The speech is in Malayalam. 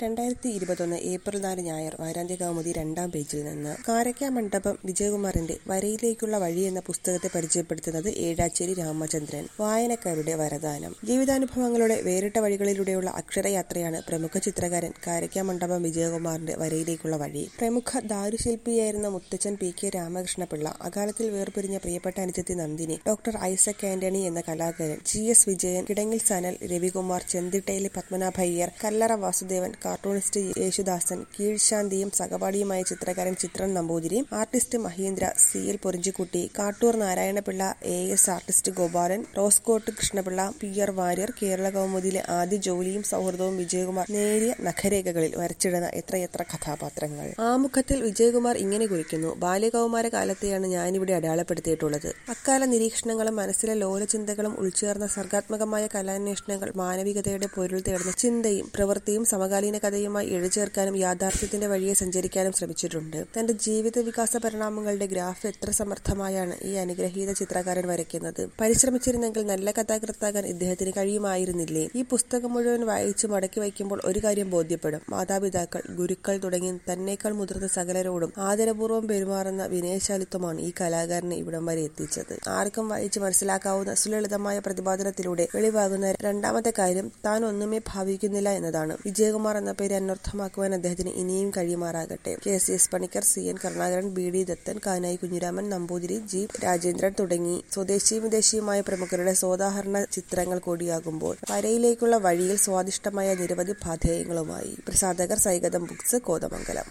രണ്ടായിരത്തി ഇരുപത്തൊന്ന് ഏപ്രിൽ നാല് ഞായർ വാരാന്ത്യ കൗമുദി രണ്ടാം പേജിൽ നിന്ന് കാരയ്ക്ക മണ്ഡപം വിജയകുമാറിന്റെ വരയിലേക്കുള്ള വഴി എന്ന പുസ്തകത്തെ പരിചയപ്പെടുത്തുന്നത് ഏഴാച്ചേരി രാമചന്ദ്രൻ വായനക്കാരുടെ വരദാനം ജീവിതാനുഭവങ്ങളുടെ വേറിട്ട വഴികളിലൂടെയുള്ള അക്ഷരയാത്രയാണ് പ്രമുഖ ചിത്രകാരൻ കാരയ്ക്ക മണ്ഡപം വിജയകുമാറിന്റെ വരയിലേക്കുള്ള വഴി പ്രമുഖ ദാരുശില്പിയായിരുന്ന മുത്തച്ഛൻ പി കെ രാമകൃഷ്ണപിള്ള അകാലത്തിൽ വേർപിരിഞ്ഞ പ്രിയപ്പെട്ട അനുജത്തി നന്ദിനി ഡോക്ടർ ഐസക് ആന്റണി എന്ന കലാകാരൻ ജി എസ് വിജയൻ കിടങ്ങിൽ സനൽ രവികുമാർ ചെന്തിട്ടയിലെ പത്മനാഭയ്യർ കല്ലറ വാസുദേവൻ കാർട്ടൂണിസ്റ്റ് യേശുദാസൻ കീഴ്ശാന്തിയും സഹപാഠിയുമായ ചിത്രകാരൻ Chithran Namboothiri artist Mahindra C L Porinchukutty Kattoor Narayanapillai A S artist Gopalan Roscote Krishnapillai P R Warrier Kerala കൗമുദിയിലെ ആദ്യ ജോലിയും സൗഹൃദവും വിജയകുമാർ നേരിയ നഖരേഖകളിൽ വരച്ചിടുന്ന എത്രയെത്ര കഥാപാത്രങ്ങൾ ആമുഖത്തിൽ വിജയകുമാർ ഇങ്ങനെ കുറിക്കുന്നു ബാല്യകൗമാര കാലത്തെയാണ് ഞാനിവിടെ അടയാളപ്പെടുത്തിയിട്ടുള്ളത് അക്കാല നിരീക്ഷണങ്ങളും മനസ്സിലെ ലോലചിന്തകളും ഉൾച്ചേർന്ന സർഗാത്മകമായ കലാന്വേഷണങ്ങൾ മാനവികതയുടെ പൊരുൾ തേടുന്ന ചിന്തയും പ്രവൃത്തിയും സമകാലീന കഥയുമായി ഇഴചേർക്കാനും യാഥാർത്ഥ്യത്തിന്റെ വഴിയെ സഞ്ചരിക്കാനും ശ്രമിച്ചിട്ടുണ്ട് തന്റെ ജീവിത വികാസ പരിണാമങ്ങളുടെ ഗ്രാഫ് എത്ര സമർത്ഥമായാണ് ഈ അനുഗ്രഹീത ചിത്രകാരൻ വരയ്ക്കുന്നത് പരിശ്രമിച്ചിരുന്നെങ്കിൽ നല്ല കഥാകൃത്താകാൻ ഇദ്ദേഹത്തിന് കഴിയുമായിരുന്നില്ലേ ഈ പുസ്തകം മുഴുവൻ വായിച്ചു മടക്കി വയ്ക്കുമ്പോൾ ഒരു കാര്യം ബോധ്യപ്പെടും മാതാപിതാക്കൾ ഗുരുക്കൾ തുടങ്ങി തന്നേക്കാൾ മുതിർന്ന സകലരോടും ആദരപൂർവ്വം പെരുമാറുന്ന വിനയശാലിത്വമാണ് ഈ കലാകാരനെ ഇവിടം വരെ എത്തിച്ചത് ആർക്കും വായിച്ച് മനസ്സിലാക്കാവുന്ന സുലളിതമായ പ്രതിപാദനത്തിലൂടെ വെളിവാകുന്ന രണ്ടാമത്തെ കാര്യം താൻ ഒന്നുമേ ഭാവിക്കുന്നില്ല എന്നതാണ് വിജയകുമാർ എന്ന പേര് അന്വർത്ഥമാക്കുവാൻ അദ്ദേഹത്തിന് ഇനിയും കഴിയുമാറാകട്ടെ K C S Panicker C N Karunakaran B D Dathan Kanayi Kunhiraman Namboothiri G Rajendran തുടങ്ങി സ്വദേശിയും വിദേശിയുമായ പ്രമുഖരുടെ സോദാഹരണ ചിത്രങ്ങൾ കൂടിയാകുമ്പോൾ വരയിലേക്കുള്ള വഴിയിൽ സ്വാദിഷ്ടമായ നിരവധി പാധേയങ്ങളുമായി പ്രസാധകർ സൈഗതം ബുക്സ് കോതമംഗലം